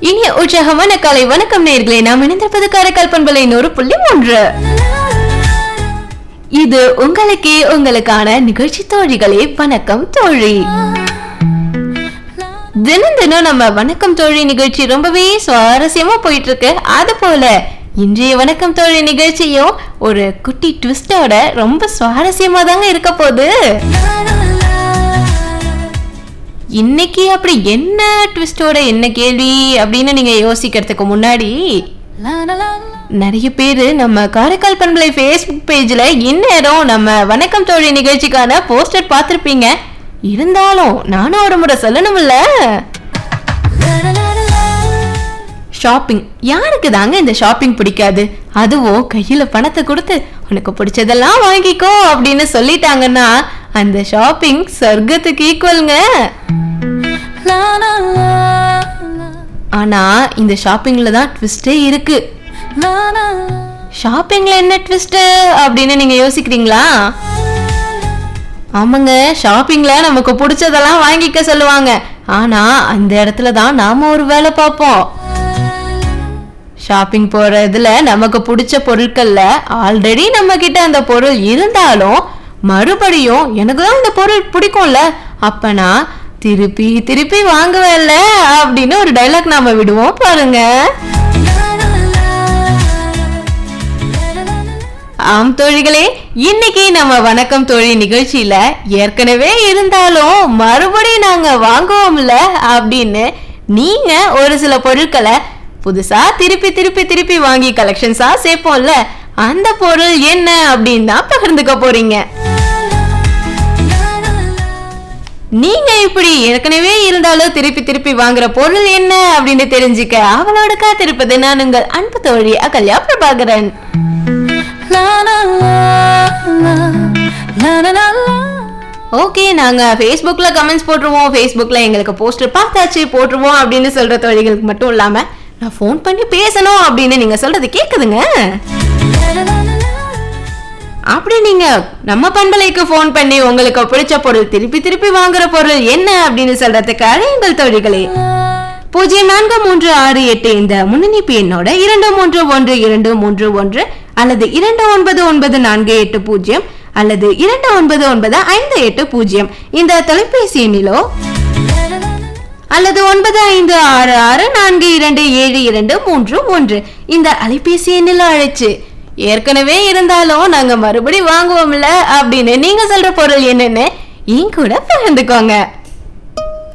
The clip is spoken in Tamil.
இனிய உற்சாகமான காலை வணக்கம் நேர்களே நாம் இணைந்திருப்பது காரைக்கால் பண்பலை நூறு புள்ளி மூன்று இது உங்களுக்கே உங்களுக்கான நிகழ்ச்சி தோழிகளே வணக்கம் தோழி தினம் தினம் நம்ம வணக்கம் தோழி நிகழ்ச்சி ரொம்பவே சுவாரஸ்யமா போயிட்டு இருக்கு அது போல இன்றைய வணக்கம் தோழி நிகழ்ச்சியும் ஒரு குட்டி ட்விஸ்டோட ரொம்ப சுவாரஸ்யமா தாங்க இருக்க போகுது இன்னைக்கு அப்படி என்ன ட்விஸ்டோட என்ன கேள்வி அப்படின்னு நீங்க யோசிக்கிறதுக்கு முன்னாடி நிறைய பேர் நம்ம காரைக்கால் பண்பலை ஃபேஸ்புக் பேஜ்ல இந்நேரம் நம்ம வணக்கம் தோழி நிகழ்ச்சிக்கான போஸ்டர் பார்த்திருப்பீங்க இருந்தாலும் நானும் ஒரு முறை சொல்லணும்ல ஷாப்பிங் யாருக்கு தாங்க இந்த ஷாப்பிங் பிடிக்காது அதுவும் கையில பணத்தை கொடுத்து உனக்கு பிடிச்சதெல்லாம் வாங்கிக்கோ அப்படின்னு சொல்லிட்டாங்கன்னா அந்த ஷாப்பிங் சொர்க்கத்துக்கு ஈக்குவல்ங்க ஆனா இந்த ஷாப்பிங்ல தான் ட்விஸ்டே இருக்கு ஷாப்பிங்ல என்ன ட்விஸ்ட் அப்படின்னு நீங்க யோசிக்கிறீங்களா ஆமாங்க ஷாப்பிங்ல நமக்கு பிடிச்சதெல்லாம் வாங்கிக்க சொல்லுவாங்க ஆனா அந்த இடத்துல தான் நாம ஒரு வேலை பார்ப்போம் ஷாப்பிங் போறதுல நமக்கு பிடிச்ச பொருட்கள்ல ஆல்ரெடி நம்ம கிட்ட அந்த பொருள் இருந்தாலும் மறுபடியும் எனக்கு தான் இந்த பொருள் பிடிக்கும்ல அப்ப நான் திருப்பி திருப்பி வாங்குவேன்ல அப்படின்னு ஒரு டைலாக் நாம விடுவோம் பாருங்க ஆம் தோழிகளே இன்னைக்கு நம்ம வணக்கம் தோழி நிகழ்ச்சியில ஏற்கனவே இருந்தாலும் மறுபடியும் நாங்க வாங்குவோம்ல அப்படின்னு நீங்க ஒரு சில பொருட்களை புதுசா திருப்பி திருப்பி திருப்பி வாங்கி கலெக்ஷன்ஸா சேர்ப்போம்ல அந்த பொருள் என்ன அப்படின்னு தான் பகிர்ந்துக்க போறீங்க நீங்க இப்படி ஏற்கனவே இருந்தாலும் திருப்பி திருப்பி வாங்குற பொருள் என்ன அப்படின்னு தெரிஞ்சுக்க அவளோட காத்திருப்பது நான் உங்கள் அன்பு தோழி அகல்யா பிரபாகரன் ஓகே நாங்க ஃபேஸ்புக்ல கமெண்ட்ஸ் போட்டுருவோம் ஃபேஸ்புக்ல எங்களுக்கு போஸ்டர் பார்த்தாச்சு போட்டுருவோம் அப்படின்னு சொல்ற தோழிகளுக்கு மட்டும் இல்லாம நான் ஃபோன் பண்ணி பேசணும் அப்படின்னு நீங்க சொல்றது கேக்குதுங்க அப்படி நீங்க நம்ம பண்பலைக்கு ஃபோன் பண்ணி உங்களுக்கு பிடிச்ச பொருள் திருப்பி திருப்பி வாங்குற பொருள் என்ன அப்படின்னு சொல்றதுக்கு அழையுங்கள் தோழிகளே பூஜ்ஜியம் நான்கு மூன்று ஆறு எட்டு இந்த முன்னணிப்பு எண்ணோட இரண்டு மூன்று ஒன்று இரண்டு மூன்று ஒன்று அல்லது இரண்டு ஒன்பது ஒன்பது நான்கு எட்டு பூஜ்ஜியம் அல்லது இரண்டு ஒன்பது ஒன்பது ஐந்து எட்டு பூஜ்ஜியம் இந்த தொலைபேசி எண்ணிலோ அல்லது ஒன்பது ஐந்து ஆறு ஆறு நான்கு இரண்டு ஏழு இரண்டு மூன்று ஒன்று இந்த அலைபேசி எண்ணில் அழைச்சு ஏற்கனவே இருந்தாலும் நாங்க மறுபடி வாங்குவோம்ல அப்படின்னு நீங்க சொல்ற பொருள் என்னன்னு என் கூட பகிர்ந்துக்கோங்க